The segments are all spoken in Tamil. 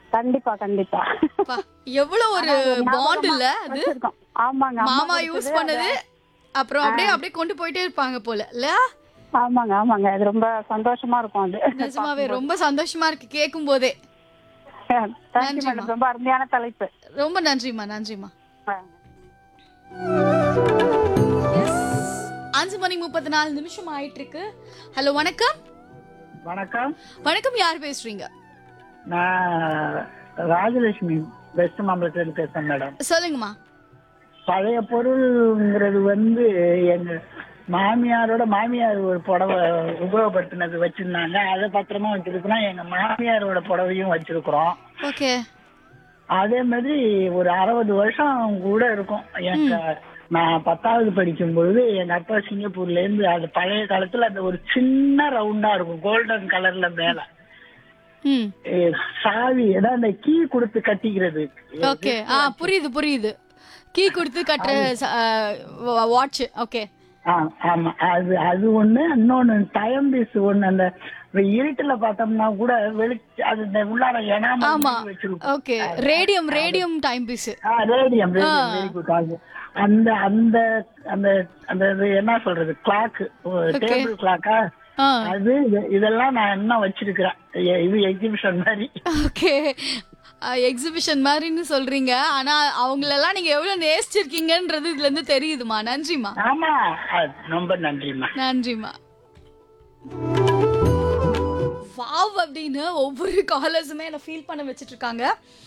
கண்டிப்பா கண்டிப்பா பா, எவ்வளவு ஒரு பாண்ட் இல்ல அது வச்சிருக்கோம். ஆமாங்க அம்மா மாமா யூஸ் கொடுத்தது, பண்ணது அப்புறம் அப்படியே அப்படியே கொண்டு போயிட்டே இருப்பாங்க போல இல்ல ஆமாங்க ஆமாங்க அது ரொம்ப சந்தோஷமா இருக்கும் அது நிஜமாவே ரொம்ப சந்தோஷமா இருக்கு கேட்கும் போதே தேங்க்யூ நன்றிம்மா. மேடம் ரொம்ப அருமையான தலைப்பு ரொம்ப நன்றிமா நன்றிமா ஆ. அஞ்சு மணி முப்பத்தி நாலு நிமிஷம் ஆயிட்டு இருக்கு ஹலோ வணக்கம் வணக்கம் வணக்கம் யார் பேசுறீங்க நான் ராஜலட்சுமி வெஸ்ட் மாம்பலத்துல பேசுறேன் மேடம் சொல்லுங்கம்மா பழைய பொருள்ங்கிறது வந்து எங்க மாமியாரோட மாமியார் ஒரு புடவை உபயோகப்படுத்தினது வச்சிருந்தாங்க அதை பத்திரமா வச்சிருக்கிறோம் எங்க மாமியாரோட புடவையும் வச்சிருக்கிறோம் ஓகே அதே மாதிரி ஒரு அறுபது வருஷம் கூட இருக்கும் எனக்கு நான் பத்தாவது படிக்கும் பொழுது எங்க அப்பா சிங்கப்பூர்ல இருந்து அது பழைய காலத்துல அந்த ஒரு சின்ன ரவுண்டா இருக்கும் கோல்டன் கலர்ல மேல ம் ஏ, சாவி ஏதாவது அந்த கீ கொடுத்து கட்டிக்கிறது ஓகே ஆ புரியுது புரியுது கீ கொடுத்து கட்டுற வாட்ச் ஓகே ஆ, ஆமா அது அது ஒண்ணு இன்னொன்னு டைம் பீஸ் ஒண்ணு அந்த இருட்டுல பார்த்தோம்னா கூட வெளிச்சு அது இந்த உள்ளார எனாம ஆமா வச்சிருக்கோம் okay radium radium time piece radium radium very good அந்த அந்த அந்த அந்த இது என்ன சொல்றது கிளாக் டேபிள் கிளாக்கா ஆ அது இது- இதெல்லாம் நான் என்ன வச்சிருக்கிறேன் எ- இது எக்ஸிபிஷன் மாதிரி ஓகே எக்ஸிபிஷன் மாதிரின்னு சொல்றீங்க ஆனா அவங்களெல்லாம் நீங்க எவ்வளவு நேசிச்சிருக்கீங்கன்றது இதுல இருந்து தெரியுதுமா நன்றிமா ஆமா அது ரொம்ப நன்றிம்மா நன்றிமா வாவ் அப்படின்னு ஒவ்வொரு காலர்ஸுமே என்ன ஃபீல் பண்ண வச்சிட்டு இருக்காங்க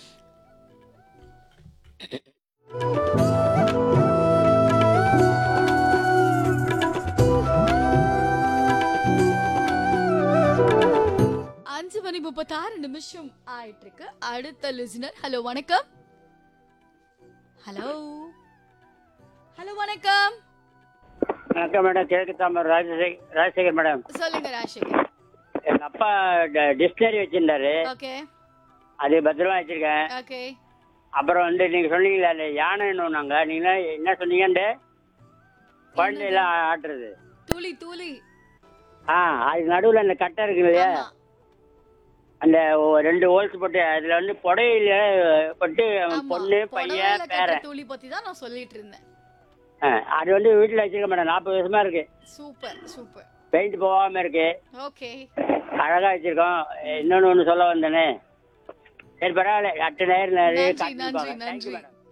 அஞ்சு மணி முப்பத்தாறு நிமிஷம் ஆயிட்டு இருக்கு அடுத்த லிசனர் ஹலோ வணக்கம் ஹலோ ஹலோ வணக்கம் வணக்கம் மேடம் கிழக்கு தாமர் ராஜசேகர் ராஜசேகர் மேடம் சொல்லுங்க ராஜசேகர் எங்க அப்பா டிஸ்டரி வச்சிருந்தாரு ஓகே அது பத்திரமா வச்சிருக்கேன் ஓகே அப்புறம் வந்து நீங்க சொன்னீங்களா அந்த யானைன்னு நாங்க நீங்க என்ன சொன்னீங்கன்னு குழந்தையெல்லாம் ஆட்டுறது தூளி தூளி ஆ அது நடுவில் அந்த கட்டை இருக்கு இல்லையா ஆமா. அந்த ஒ- ரெண்டு ஹோல்ஸ் போட்டு அதுல வந்து புடையில போட்டு ஆமா. பொண்ணு புடவையில பையன் கட்டுற பேரன் தூளி பத்தி தான் நான் சொல்லிட்டு இருந்தேன் ஆ, அது வந்து வீட்டுல வச்சிருக்க மேடம் நாற்பது வருஷமா இருக்கு சூப்பர் சூப்பர் பெயிண்ட் போகாம இருக்கு ஓகே அழகா வச்சிருக்கோம் இன்னொன்னு ஒண்ணு சொல்ல வந்தேனே சரி பரவாயில்ல அட்டு நேரம் நிறைய நன்றி காட்டி நன்றி கொடுப்பாங்க. Thank you, நன்றி madam.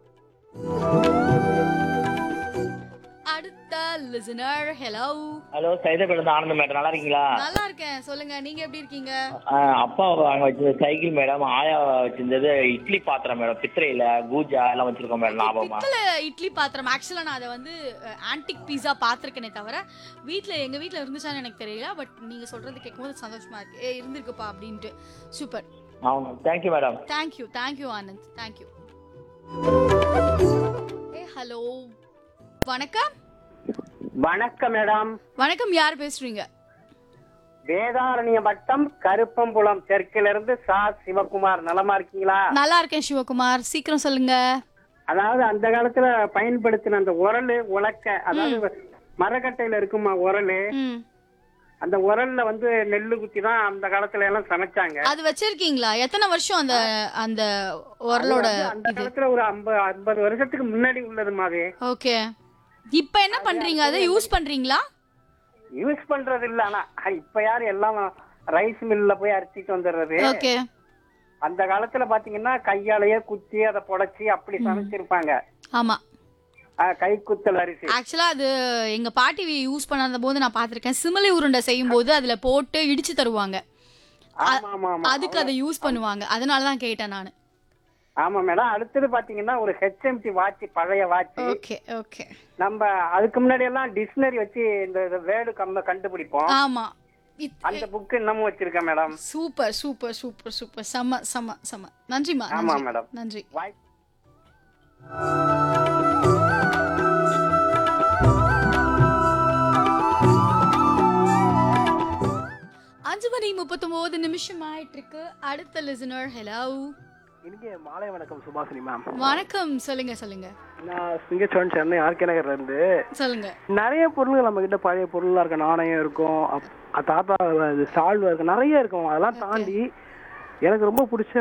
அடுத்த listener hello hello Saidapet Anand madam நல்லா இருக்கீங்களா நல்லா இருக்கேன் சொல்லுங்க நீங்க எப்படி இருக்கீங்க ஆ, அப்பா அங்க வச்சிருந்த சைக்கிள் மேடம் ஆயா வச்சிருந்தது இட்லி பாத்திரம் மேடம் பித்திரையில கூஜா எல்லாம் வச்சிருக்கோம் மேடம் ஞாபகமா பித்தளை இட்லி பாத்திரம் ஆக்சுவலா நான் அதை வந்து ஆன்டிக் பீஸா பாத்திருக்கேனே தவிர வீட்ல எங்க வீட்ல இருந்துச்சான்னு எனக்கு தெரியல பட் நீங்க சொல்றது கேட்கும்போது சந்தோஷமா இருக்கு ஏ இருந்திருக்குப்பா அப்படின்ட்டு சூப்பர் ஆமா thank you madam thank you thank you Anand thank you ஏ ஹலோ வணக்கம் வணக்கம் மேடம் வணக்கம் யார் பேசுறீங்க வேதாரண்ய வட்டம் கருப்பம்புலம் தெற்குல இருந்து சா சிவகுமார் நலமா இருக்கீங்களா நல்லா இருக்கேன் சிவகுமார் சீக்கிரம் சொல்லுங்க அதாவது அந்த காலத்துல பயன்படுத்தின அந்த உரல் உலக்க அதாவது மரக்கட்டையில இருக்குமா உரல் ம் அந்த உரல்ல வந்து நெல்லு குத்தி தான் அந்த காலத்துல எல்லாம் சமைச்சாங்க அது வச்சிருக்கீங்களா எத்தனை வருஷம் அந்த அந்த உரலோட அது அந்த இது காலத்துல ஒரு ஐம்பது ஐம்பது வருஷத்துக்கு முன்னாடி உள்ளது மாதிரி ஓகே இப்ப என்ன பண்றீங்க அதை யூஸ் பண்றீங்களா யூஸ் பண்றது இல்ல ஆனா இப்ப யாரு எல்லாம் ரைஸ் மில்ல போய் அரைச்சிட்டு வந்துடுறது ஓகே அந்த காலத்துல பாத்தீங்கன்னா கையாலேயே குத்தி அதை புடைச்சி அப்படி சமைச்சிருப்பாங்க ஆமா அஹ், கை குத்தல் அரிசி ஆக்சுவலா அது எங்க பாட்டி யூஸ் பண்ணாத போது நான் பாத்திருக்கேன் சிமிலி உருண்டை செய்யும் போது அதுல போட்டு இடிச்சு தருவாங்க ஆமா ஆமா ஆமா அதுக்கு அதை யூஸ் பண்ணுவாங்க அதனால தான் கேட்டேன் நான் ஆமா மேடம் அடுத்தது பாத்தீங்கன்னா ஒரு ஹெச்எம்டி வாட்ச் பழைய வாட்ச் ஓகே ஓகே நம்ம அதுக்கு முன்னாடி எல்லாம் டிக்ஷனரி வச்சு இந்த இந்த வேர்டு கம்ம கண்டுபிடிப்போம் ஆமா இத்- அந்த புக் இன்னமும் வச்சிருக்கேன் madam super super super super செம செம செம நன்றிமா ஆமா நன்றி மேடம் நன்றி வாய் அஞ்சு மணி முப்பத்தொன்பது நிமிஷம் ஆயிட்டு இருக்கு அடுத்த லிசனர் ஹலோ இனிய மாலை வணக்கம் சுபாஷினி மேம் வணக்கம் சொல்லுங்க சொல்லுங்க நான் சிங்கச்சோன் சென்னை ஆர்கே நகர்ல இருந்து சொல்லுங்க நிறைய பொருள்கள் நம்ம கிட்ட பழைய பொருளா இருக்க நாணயம் இருக்கும் அப்- தாத்தா இது சால்வா இருக்கு நிறைய இருக்கும் அதெல்லாம் தாண்டி எனக்கு ரொம்ப பிடிச்ச